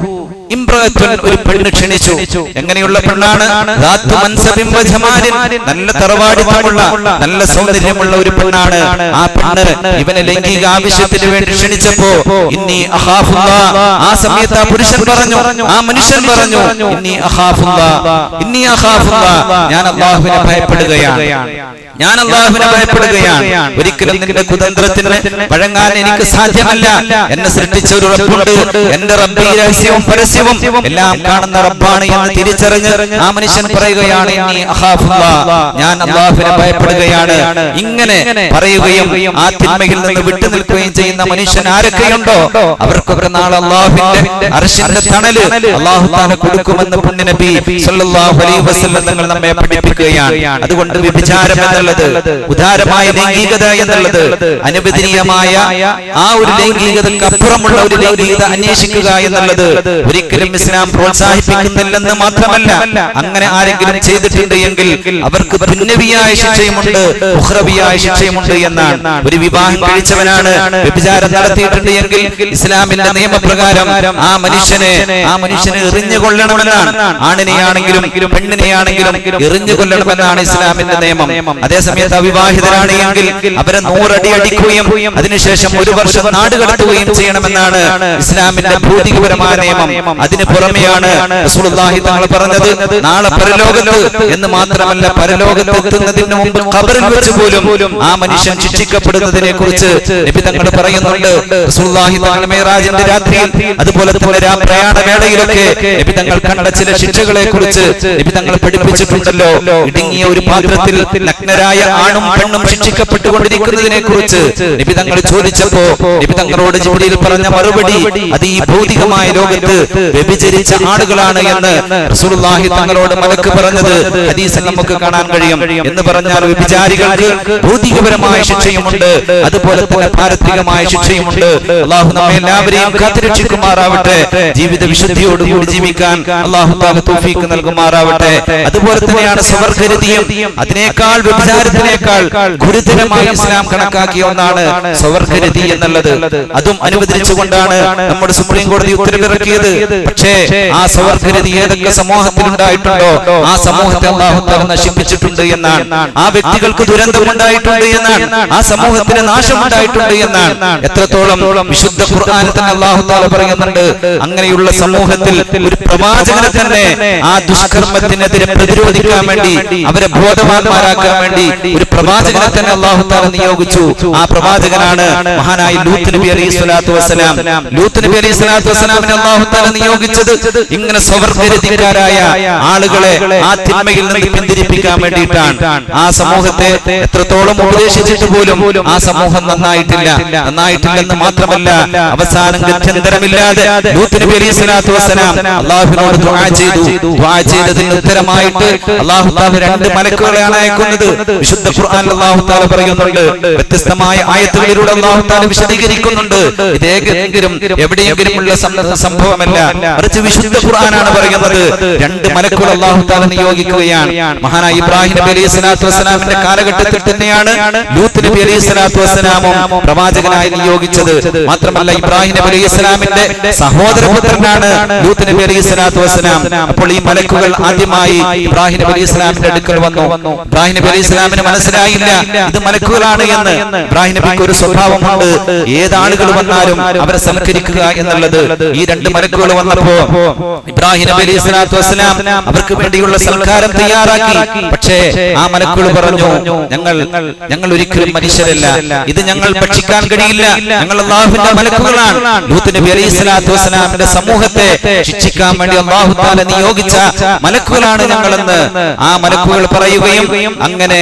ഇമ്രഅത്തുൻ ഒരു പെണ്ണ് ക്ഷണിച്ചു എങ്ങനെയുള്ള പെണ്ണാണ് ദാത്തു മൻസബിൻ വ ജമാലിൻ. നല്ല തറവാടിത്തമുള്ള നല്ല സൗന്ദര്യമുള്ള ഒരു പെണ്ണാണ് ആ പെണ്ണ് ഇവനെ ലൈംഗിക ആവശ്യത്തിന് വേണ്ടി ക്ഷണിച്ചപ്പോ ഇന്നി അഖാഫുല്ലാ ആ സമയത്ത് ആ പുരുഷൻ പറഞ്ഞു ആ മനുഷ്യൻ പറഞ്ഞു ഇന്നി അഖാഫുല്ലാ ഇന്നി അഖാഫുല്ലാ ഞാൻ അള്ളാഹുവിനെ ഭയപ്പെടുകയാണ് ഞാൻ അള്ളാഹുവിനെ ഭയപ്പെടുകയാണ് ഒരിക്കലും നിന്റെ കുതന്ത്രത്തിന് വഴങ്ങാൻ എനിക്ക് സാധ്യമല്ല എന്നെ സൃഷ്ടിച്ച ഒരു റബ്ബുണ്ട് എന്റെ റബ്ബ് ഈ രഹസ്യവും പരസ്യവും എല്ലാം കാണുന്ന റബ്ബാണ് എന്ന് തിരിച്ചറിഞ്ഞ് ആ മനുഷ്യൻ പറയുകയാണ് ഇന്നി അഖാഫുല്ലാ. ഞാൻ അള്ളാഹുവിനെ ഭയപ്പെടുകയാണ് ഇങ്ങനെ പറയുകയും ആ തിന്മയിൽ നിന്ന് വിട്ടു നിൽക്കുകയും ചെയ്യുന്ന മനുഷ്യൻ ആരൊക്കെയുണ്ടോ അവർക്കൊക്കെ നാളെ അള്ളാഹുവിന്റെ അർശിന്റെ തണല് അള്ളാഹു താല കൊടുക്കുമെന്ന് പുണ്യ നബി സല്ലല്ലാഹു അലൈഹി വസല്ലം തങ്ങൾ നമ്മെ പഠിപ്പിക്കുകയാണ് അതുകൊണ്ട് വ്യഭിചാരം എന്നുള്ളത് ഉദാരമായ ലൈംഗികത എന്നുള്ളത് അനുവദനീയമായ ആ ഒരു ലൈംഗികതയ്ക്ക് അപ്പുറമുള്ള ഒരു ലൈംഗികത അന്വേഷിക്കുക എന്നുള്ളത് ഒരിക്കലും ഇസ്ലാം പ്രോത്സാഹിപ്പിക്കുന്നില്ലെന്ന് മാത്രമല്ല അങ്ങനെ ആരെങ്കിലും ചെയ്തിട്ടുണ്ട് എങ്കിൽ അവർക്ക് ഭിന്നവിയായ ശിക്ഷയുമുണ്ട് ഉഹ്റവിയായ ശിക്ഷയുമുണ്ട് എന്നാണ് ഒരു വിവാഹം കഴിച്ചവനാണ് വ്യഭിചാരം നടത്തിയിട്ടുണ്ട് എങ്കിൽ ഇസ്ലാമിന്റെ നിയമപ്രകാരം ആ മനുഷ്യനെ ആ മനുഷ്യനെ എറിഞ്ഞു കൊള്ളണമെന്നാണ് ആണിനെയാണെങ്കിലും പെണ്ണിനെയാണെങ്കിലും എറിഞ്ഞു കൊല്ലണമെന്നാണ് ഇസ്ലാമിന്റെ നിയമം അതേസമയത്ത് അവിവാഹിതരാണ് എങ്കിൽ അവരെ നൂറടി അടിക്കുകയും അതിനുശേഷം ഒരു വർഷം നാട് കടത്തുകയും ചെയ്യണമെന്നാണ് ഇസ്ലാമിന്റെ ഭൗതികപരമായ നിയമം അതിന് പുറമെയാണ് റസൂലുള്ളാഹി തങ്ങൾ പറഞ്ഞത് നാളെ പരലോകത്ത് എന്ന് മാത്രമല്ല പരലോകത്ത് എത്തുന്നതിന് മുമ്പ് ഖബറിൽ വെച്ച് പോലും ആ മനുഷ്യൻ ശിക്ഷിക്കപ്പെടുന്നതിനെ കുറിച്ച് നബി തങ്ങൾ പറയുന്നുണ്ട് റസൂലുള്ളാഹി തങ്ങൾ മേറാജിന്റെ രാത്രിയിൽ അതുപോലെ തന്നെ രാ പ്രയാണ വേളയിലൊക്കെ നബി തങ്ങൾ കണ്ട ചില ശിക്ഷകളെ കുറിച്ച് നബി തങ്ങൾ പഠിപ്പിച്ചിട്ടുണ്ടല്ലോ ഇടുങ്ങിയ ഒരു പാത്രത്തിൽ നഗ്നരായ ആണും പെണ്ണും ശിക്ഷിക്കപ്പെട്ടുകൊണ്ടിരിക്കുന്നതിനെ കുറിച്ച് നബി തങ്ങൾ ചോദിച്ചപ്പോ നബി തങ്ങളോട് ജിബ്രീൽ പറഞ്ഞ മറുപടി അത് ഈ ഭൗതികമായ ലോകത്ത് വ്യഭിചരിച്ച ആളുകളാണ് എന്ന് റസൂലുള്ളാഹി തങ്ങളോട് മലക്ക് പറഞ്ഞത് ഹദീസിൽ നമുക്ക് കാണാൻ കഴിയും എന്ന് പറഞ്ഞാൽ വ്യഭിചാരികൾക്ക് ഭൗതികപരമായ ശിക്ഷയുമുണ്ട് അതുപോലെ തന്നെ പാരത്രികമായ ശിക്ഷയുമുണ്ട് അള്ളാഹു നമ്മെ എല്ലാവരെയും കാത്തുരക്ഷിക്കുമാറാവട്ടെ ജീവിത വിശുദ്ധിയോടുകൂടി ജീവിക്കാൻ അള്ളാഹു താല തൗഫീക്ക് നൽകുമാറാവട്ടെ അതുപോലെ തന്നെയാണ് സ്വവർഗരതിയും അതിനേക്കാൾ വ്യഭിചാരത്തിനേക്കാൾ ഗുരുതരമായി ഇസ്ലാം കണക്കാക്കിയ ഒന്നാണ് സ്വവർഗരതി എന്നുള്ളത് അതും അനുവദിച്ചുകൊണ്ടാണ് നമ്മുടെ സുപ്രീം കോടതി ഉത്തരവിറക്കിയത് പക്ഷേ ആ സ്വവർഗരതി ഏതൊക്കെ സമൂഹത്തിൽ ഉണ്ടായിട്ടുണ്ടോ ആ സമൂഹത്തെ അള്ളാഹു താല നശിപ്പിച്ചിട്ടുണ്ട് എന്നാണ് ആ വ്യക്തികൾക്ക് ദുരന്തമുണ്ടായിട്ടുണ്ട് എന്നാണ് ആ സമൂഹത്തിന് നാശമുണ്ടായിട്ടുണ്ട് എന്നാണ് എത്രത്തോളം വിശുദ്ധ ഖുർആൻ തന്നെ അള്ളാഹു താല പറയുന്നുണ്ട് അങ്ങനെയുള്ള സമൂഹത്തിൽ ഒരു പ്രവാചകനെ തന്നെ ആ ദുഷ്കർമ്മത്തിനെതിരെ പ്രതിരോധിക്കാൻ വേണ്ടി അവരെ ബോധവാന്മാരാക്കാൻ വേണ്ടി ഒരു പ്രവാചകനെ തന്നെ അള്ളാഹു താല നിയോഗിച്ചു ആ പ്രവാചകനാണ് മഹാനായ ലൂത്ത് നബി അലൈഹി സ്വലാത്തു വസ്സലാം ലൂത്ത് നബി അലൈഹി സ്വലാത്തു വസ്സലാമിനെ അള്ളാഹു താല നിയോഗിച്ചത് ഇങ്ങനെ സ്വവർഗരതിക്കാരായ ആളുകളെ ആ തിന്മയിൽ നിന്ന് പിന്തിരിപ്പിക്കാൻ വേണ്ടിയിട്ടാണ് ആ സമൂഹത്തെ എത്രത്തോളം ഉപദേശിച്ചിട്ട് പോലും ആ സമൂഹം നന്നായിട്ടില്ല നന്നായിട്ടില്ലെന്ന് മാത്രമല്ല അവസാനം ഗത്യന്തരമില്ലാതെ ലൂത്ത് നബി അലൈഹി സ്വലാത്തു വസ്സലാം അള്ളാഹുവിനോട് ദുആ ചെയ്തു ദുആ ചെയ്തതിന് ഉത്തരമായിട്ട് അള്ളാഹു താല രണ്ട് മലക്കുകളെയാണ് അയക്കുന്നത് വിശുദ്ധ ഖുർആൻ അള്ളാഹു താല പറയുന്നുണ്ട് വ്യത്യസ്തമായ ആയത്തുകളിലൂടെ അള്ളാഹു താല വിശദീകരിക്കുന്നുണ്ട് ഇതേതെങ്കിലും എവിടെയെങ്കിലും ഉള്ള സം- സംഭവമല്ല മറിച്ച് വിശുദ്ധ ഖുർആനാണ് പറയുന്നത് രണ്ട് മലക്കുകൾ അള്ളാഹു താല നിയോഗിക്കുകയാണ് മഹാനായ ഇബ്രാഹിം നബി അലൈഹി സ്വലാത്തു വസ്സലാമിന്റെ കാലഘട്ടത്തിൽ തന്നെയാണ് ലൂത്ത് നബി അലൈഹി സ്വലാത്തു വസ്സലാമും പ്രവാചകനായി നിയോഗിച്ചത് മാത്രമല്ല ഇബ്രാഹിം നബി അലൈഹി സ്വലാമിന്റെ സഹോദരപുത്രനാണ് ലൂത്ത് നബി അലൈഹി സ്വലാത്തു വസ്സലാം അപ്പോൾ ഈ മലക്കുകൾ ആദ്യമായി ഇബ്രാഹിം നബി അലൈഹി സ്വലാമിന്റെ അടുക്കൽ വന്നു ഇബ്രാഹിം നബി അലൈഹി സ്വലാമിന് മനസ്സിലായില്ല ഇത് മലക്കുകളാണ് എന്ന് ഇബ്രാഹിം നബിക്ക് ഒരു സ്വഭാവമുണ്ട് ഏതാളുകൾ വന്നാലും അവരെ സൽക്കരിക്കുക എന്നുള്ളത് ഈ രണ്ട് മലക്കുകൾ വന്നപ്പോ ഇബ്രാഹിം നബി അലൈഹി സ്വലാത്തു വസ്സലാം അവർക്ക് വേണ്ടിയുള്ള സൽക്കാരം തയ്യാറാക്കി പക്ഷേ ആ മലക്കുകൾ പറഞ്ഞു ഞങ്ങൾ ഞങ്ങൾ ഒരിക്കലും മനുഷ്യരല്ല ഇത് ഞങ്ങൾ ഭക്ഷിക്കാൻ കഴിയില്ല ഞങ്ങൾ അള്ളാഹുവിന്റെ മലക്കുകളാണ് ലൂത്ത് നബി അലൈഹി സ്വലാത്തു വസ്സലാമിന്റെ സമൂഹത്തെ ശിക്ഷിക്കാൻ വേണ്ടി അള്ളാഹു താല നിയോഗിച്ച മലക്കുകളാണ് ഞങ്ങളെന്ന് ആ മലക്കുകൾ പറയുകയും അങ്ങനെ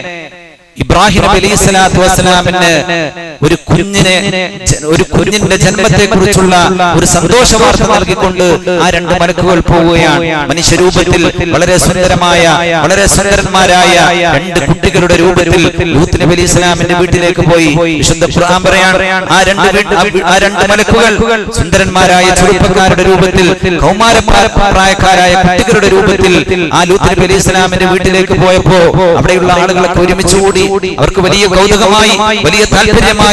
ഇബ്രാഹിം നബി അലൈഹി സ്വലാത്തു വസ്സലാമിന് ഒരു കുഞ്ഞിനെ ജ- ഒരു കുഞ്ഞിന്റെ ജന്മത്തെ കുറിച്ചുള്ള ഒരു സന്തോഷ വാർത്ത നൽകിക്കൊണ്ട് ആ രണ്ട് മലക്കുകൾ പോവുകയാണ് മനുഷ്യരൂപത്തിൽ വളരെ സുന്ദരമായ വളരെ സുന്ദരന്മാരായ രണ്ട് കുട്ടികളുടെ രൂപത്തിൽ ലൂത്ത് നബി അലൈഹി സ്വലാമിന്റെ വീട്ടിലേക്ക് പോയി വിശുദ്ധ ഖുർആൻ പറയാണ് ആ രണ്ട് വീട്ട്- ആ വീ- ആ രണ്ട് മലക്കുകൾ സുന്ദരന്മാരായ ചെറുപ്പക്കാരുടെ രൂപത്തിൽ കൗമാര പ്രാ- പ്രായക്കാരായ കുട്ടികളുടെ രൂപത്തിൽ ആ ലൂത്ത് നബി അലൈഹി സ്വലാമിന്റെ വീട്ടിലേക്ക് പോയപ്പോ അവിടെയുള്ള ആളുകളൊക്കെ ഒരുമിച്ച് കൂടി അവർക്ക് വലിയ കൗതുകമായി വലിയ താല്പര്യമായി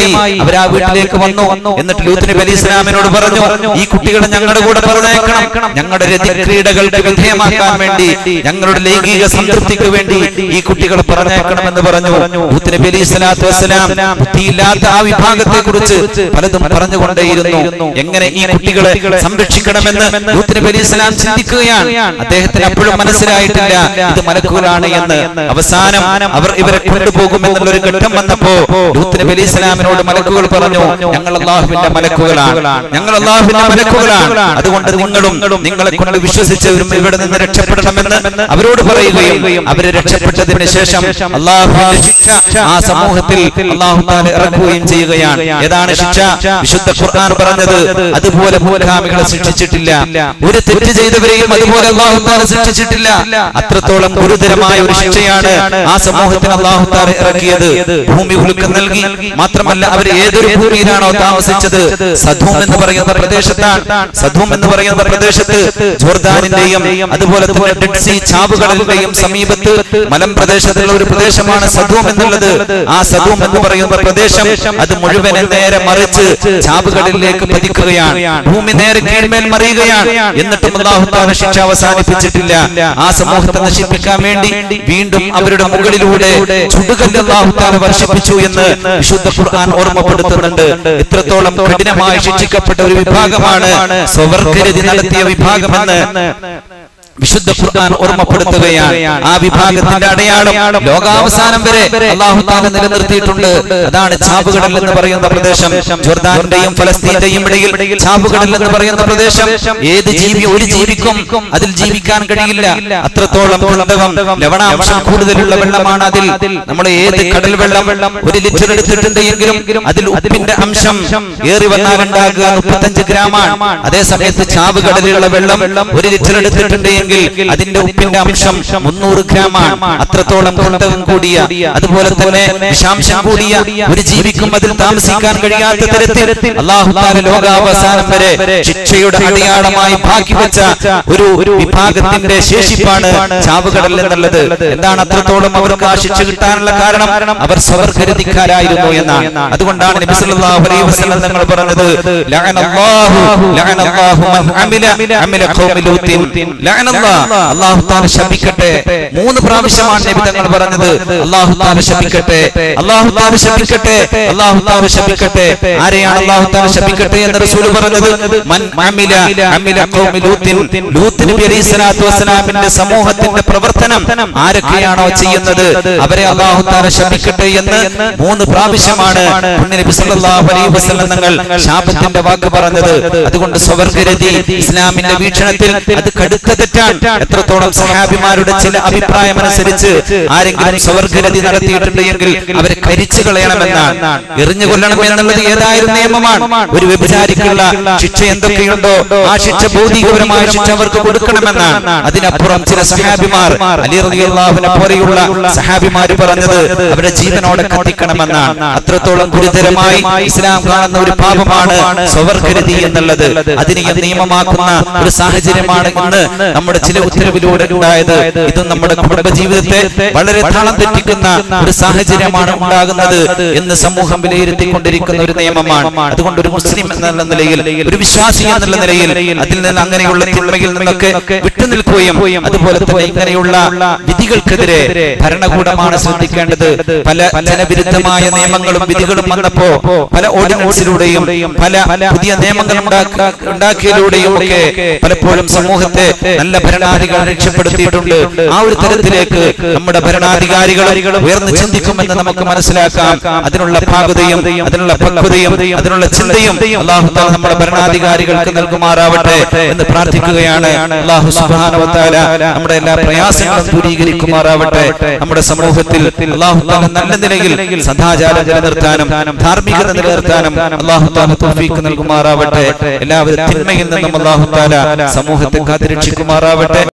ആദ്യമായി അവർ ആ വീട്ടിലേക്ക് വന്നു എന്നിട്ട് ലൂത്ത് നബി അലി ഇസ്ലാമിനോട് പറഞ്ഞു ഈ കുട്ടികളെ ഞങ്ങളുടെ കൂടെ പറഞ്ഞേക്കണം ഞങ്ങളുടെ രതിക്രീഡകൾക്ക് വിധേയമാക്കാൻ വേണ്ടി ഞങ്ങളുടെ ലൈംഗിക സംതൃപ്തിക്ക് വേണ്ടി ഈ കുട്ടികളെ പറഞ്ഞേക്കണമെന്ന് പറഞ്ഞു ലൂത്ത് നബി അലി സ്വലാത്തു വസ്സലാം ബുദ്ധിയില്ലാത്ത ആ വിഭാഗത്തെ കുറിച്ച് പലതും പറഞ്ഞുകൊണ്ടേയിരുന്നു എങ്ങനെ ഈ കുട്ടികളെ സംരക്ഷിക്കണമെന്ന് ലൂത്ത് നബി അലി ഇസ്ലാം ചിന്തിക്കുകയാണ് അദ്ദേഹത്തിന് അപ്പോഴും മനസ്സിലായിട്ടില്ല ഇത് മലക്കുകളാണ് എന്ന് അവസാനം അവർ ഇവരെ കൊണ്ടുപോകുമെന്നുള്ള ഒരു ഘട്ടം വന്നപ്പോ ലൂത്ത് നബി അലി ഇസ്ലാമിനോട് മലക്കുകൾ പറഞ്ഞു ഞങ്ങൾ അള്ളാഹുവിന്റെ മലക്കുകളാണ് ഞങ്ങൾ അള്ളാഹുവിന്റെ മലക്കുകളാണ് അതുകൊണ്ട് നിങ്ങളും നിങ്ങളെ കൊണ്ട് വിശ്വസിച്ചവരും ഇവിടെ നിന്ന് രക്ഷപ്പെടണമെന്ന് അവരോട് പറയുകയും അവര് രക്ഷപ്പെട്ടതിന് ശേഷം അള്ളാഹുവിന്റെ ശിക്ഷ ആ സമൂഹത്തിൽ അള്ളാഹു താല ഇറക്കുകയും ചെയ്യുകയാണ് ഏതാണ് ശിക്ഷ വിശുദ്ധ ഖുർആൻ പറഞ്ഞത് അതുപോലെ മുൻഗാമികളെ ശിക്ഷിച്ചിട്ടില്ല ഒരു തെറ്റ് ചെയ്തവരെയും അതുപോലെ അള്ളാഹു താല ശിക്ഷിച്ചിട്ടില്ല അത്രത്തോളം ഗുരുതരമായ ഒരു ശിക്ഷയാണ് ആ സമൂഹത്തിന് അള്ളാഹു താല ഇറക്കിയത് ഭൂമി ഉളുക്കം നൽകി മാത്രമല്ല അവർ ഏതൊരു ഭൂമിയിലാണോ താമസിച്ചത് സധൂം എന്ന് പറയുന്ന പ്രദേശത്താണ് സധൂം എന്ന് പറയുന്ന പ്രദേശത്ത് ജോർദാനിന്റെയും അതുപോലെ തന്നെ ഡെഡ് സീ ചാവുകളുടെയും സമീപത്ത് മലം പ്രദേശത്തുള്ള ഒരു പ്രദേശമാണ് സധൂം എന്നുള്ളത് ആ സധൂം എന്ന് പറയുന്ന പ്രദേശം അത് മുഴുവൻ നേരെ മറിച്ച് ചാവുകളിലേക്ക് പതിക്കുകയാണ് ഭൂമി നേരെ കീഴ്മേൽ മറിയുകയാണ് എന്നിട്ടും അള്ളാഹു താല ശിക്ഷ അവസാനിപ്പിച്ചിട്ടില്ല ആ സമൂഹത്തെ നശിപ്പിക്കാൻ വേണ്ടി വീണ്ടും അവരുടെ മുകളിലൂടെ ചുടുകല്ല് അള്ളാഹു താല വർഷിപ്പിച്ചു എന്ന് വിശുദ്ധ ഖുർആൻ ഓർമ്മപ്പെടുത്തുന്നുണ്ട് ഇത്രത്തോളം കഠിനമായി ശിക്ഷിക്കപ്പെട്ട ഒരു വിഭാഗമാണ് സ്വവർഗരതി നടത്തിയ വിഭാഗമെന്ന് വിശുദ്ധ ഖുർആൻ ഓർമ്മപ്പെടുത്തുകയാണ് ആ വിഭാഗത്തിന്റെ അടയാളം ലോകാവസാനം വരെ അള്ളാഹു താല നിലനിർത്തിയിട്ടുണ്ട് അതാണ് ചാവുകടൽ എന്ന് പറയുന്ന പ്രദേശം ജോർദാന്റെയും ഫലസ്തീന്റെയും ഇടയിൽ ചാവുകടൽ എന്ന് പറയുന്ന പ്രദേശം ഏത് ജീവി ഒരു ജീവിക്കും അതിൽ ജീവിക്കാൻ കഴിയില്ല അത്രത്തോളം കുന്തകം ലവണാംശം കൂടുതലുള്ള വെള്ളമാണ് അതിൽ നമ്മൾ ഏത് കടൽ വെള്ളം ഒരു ലിറ്റർ എടുത്തിട്ടുണ്ട് എങ്കിലും അതിൽ ഉപ്പിന്റെ അംശം ഏറി വന്നാൽ ഉണ്ടാകുക മുപ്പത്തഞ്ച് ഗ്രാമാണ് അതേ സമയത്ത് ചാവുകടലിലുള്ള വെള്ളം ഒരു ലിറ്റർ എടുത്തിട്ടുണ്ട് എങ്കിൽ അതിന്റെ ഉപ്പിന്റെ അംശം മുന്നൂറ് ഗ്രാമാണ് അത്രത്തോളം കുന്തകം കൂടിയ അതുപോലെ തന്നെ വിഷാംശം കൂടിയ ഒരു ജീവിക്കും അതിൽ താമസിക്കാൻ കഴിയാത്ത തരത്തിൽ അള്ളാഹു താല ലോകാവസാനം വരെ ശിക്ഷയുടെ അടയാളമായി ബാക്കി വെച്ച ഒരു ഒരു വിഭാഗത്തിന്റെ ശേഷിപ്പാണ് ചാവുകടൽ എന്നുള്ളത് എന്താണ് അത്രത്തോളം അവർക്ക് ആ ശിക്ഷ കിട്ടാനുള്ള കാരണം അവർ സ്വവർഗരതിക്കാരായിരുന്നു എന്നാണ് അതുകൊണ്ടാണ് നബി സല്ലല്ലാഹു അലൈഹി വസല്ലം തങ്ങൾ പറഞ്ഞത് ലഅനല്ലാഹു ലഅനല്ലാഹു മൻ അമില അമില ഖൗമി ലൂത്തിൻ ലഅനല്ലാഹ് അല്ലാഹു തആല ശപിക്കട്ടെ മൂന്ന് പ്രാവശ്യമാണ് നബി തങ്ങൾ പറഞ്ഞത് അല്ലാഹു തആല ശപിക്കട്ടെ അല്ലാഹു തആല ശപിക്കട്ടെ അല്ലാഹു തആല ശപിക്കട്ടെ ആരെയാണ് അല്ലാഹു തആല ശപിക്കട്ടെ എന്ന് റസൂൽ പറഞ്ഞത് മൻ അമില അമില ഖൗമി ലൂത്തിൻ ലൂത്ത് നബി അലൈഹി സ്വലാത്തു വസ്സലാമിന്റെ സമൂഹത്തിന്റെ പ്രവർത്തനം ആരൊക്കെയാണോ ചെയ്യുന്നത് അവരെ അല്ലാഹു തആല ശപിക്കട്ടെ എന്ന് മൂന്ന് പ്രാവശ്യമാണ് പുണ്യ നബി സല്ലല്ലാഹു അലൈഹി വസല്ലം തങ്ങൾ ശാപത്തിന്റെ വാക്ക് പറഞ്ഞത് അതുകൊണ്ട് സ്വവർഗരതി ഇസ്ലാമിന്റെ വീക്ഷണത്തിൽ അത് കടുത്ത തെറ്റാണ് എത്രത്തോളം സഹാബിമാരുടെ ചില അഭിപ്രായം അനുസരിച്ച് ആരെങ്കിലും സ്വവർഗരതി നടത്തിയിട്ടുണ്ട് എങ്കിൽ അവരെ കരിച്ചു കളയണമെന്നാണ് എറിഞ്ഞു കൊല്ലണം എന്നുള്ളത് ഏതായാലും നിയമമാണ് ഒരു വ്യഭിചാരിക്കുള്ള ശിക്ഷ എന്തൊക്കെയുണ്ടോ ആ ശിക്ഷ ഭൗതികപരമായ ശിക്ഷ അവർക്ക് കൊടുക്കണമെന്നാണ് അതിനപ്പുറം ചില സഹാബിമാർ അലി റളിയല്ലാഹുവിനെ പോലെയുള്ള സഹാബിമാര് പറഞ്ഞത് അവരുടെ ജീവനോടെ കത്തിക്കണമെന്നാണ് അത്രത്തോളം ഗുരുതരമായി ഇസ്ലാം കാണുന്ന ഒരു പാപമാണ് സ്വവർഗരതി എന്നുള്ളത് അതിനെ നിയമമാക്കുന്ന ഒരു സാഹചര്യമാണ് ഇന്ന് നമ്മുടെ ചില ഉത്തരവിലൂടെ ഉണ്ടായത് ഇത് നമ്മുടെ കുടുംബ ജീവിതത്തെ വളരെ താളം തെറ്റിക്കുന്ന ഒരു സാഹചര്യമാണ് ഉണ്ടാകുന്നത് എന്ന് സമൂഹം വിലയിരുത്തിക്കൊണ്ടിരിക്കുന്ന ഒരു നിയമമാണ് അതുകൊണ്ട് ഒരു മുസ്ലിം എന്നുള്ള നിലയിൽ ഒരു വിശ്വാസി എന്നുള്ള നിലയിൽ അതിൽ നിന്ന് അങ്ങനെയുള്ള തിന്മയിൽ നിന്നൊക്കെ വിട്ടുനിൽക്കുകയും അതുപോലെ തന്നെ ഇങ്ങനെയുള്ള വിധികൾക്കെതിരെ ഭരണകൂടമാണ് ശ്രദ്ധിക്കേണ്ടത് പല ജനവിരുദ്ധമായ നിയമങ്ങളും വിധികളും വന്നപ്പോ പല ഓർഡിനൻസിലൂടെയും പല പുതിയ നിയമങ്ങൾ ഉണ്ടാക്ക- ഉണ്ടാക്കിയതിലൂടെയും ഒക്കെ പലപ്പോഴും സമൂഹത്തെ നല്ല ഭരണാധികാരികൾ രക്ഷപ്പെടുത്തിയിട്ടുണ്ട് ആ ഒരു തരത്തിലേക്ക് നമ്മുടെ ഭരണാധികാരികൾ ഉയർന്നു ചിന്തിക്കുമെന്ന് നമുക്ക് മനസ്സിലാക്കാം അതിനുള്ള ഭാഗതയും അതിനുള്ള പക്വതയും അതിനുള്ള ചിന്തയും അള്ളാഹു താല നമ്മുടെ ഭരണാധികാരികൾക്ക് നൽകുമാറാവട്ടെ എന്ന് പ്രാർത്ഥിക്കുകയാണ് അള്ളാഹു സുബ്ഹാനഹു വ തആല നമ്മുടെ എല്ലാ പ്രയാസങ്ങളും ദൂരീകരിക്കുമാറാവട്ടെ നമ്മുടെ സമൂഹത്തിൽ അള്ളാഹു താല നല്ല നിലയിൽ സദാചാരം നിലനിർത്താനും ധാർമ്മികത നിലനിർത്താനും അള്ളാഹു താല തൗഫീഖ് നൽകുമാറാവട്ടെ എല്ലാവരും തിന്മയിൽ നിന്നും അള്ളാഹു താല സമൂഹത്തെ കാത്തിരക്ഷിക്കുമാറാവട്ടെ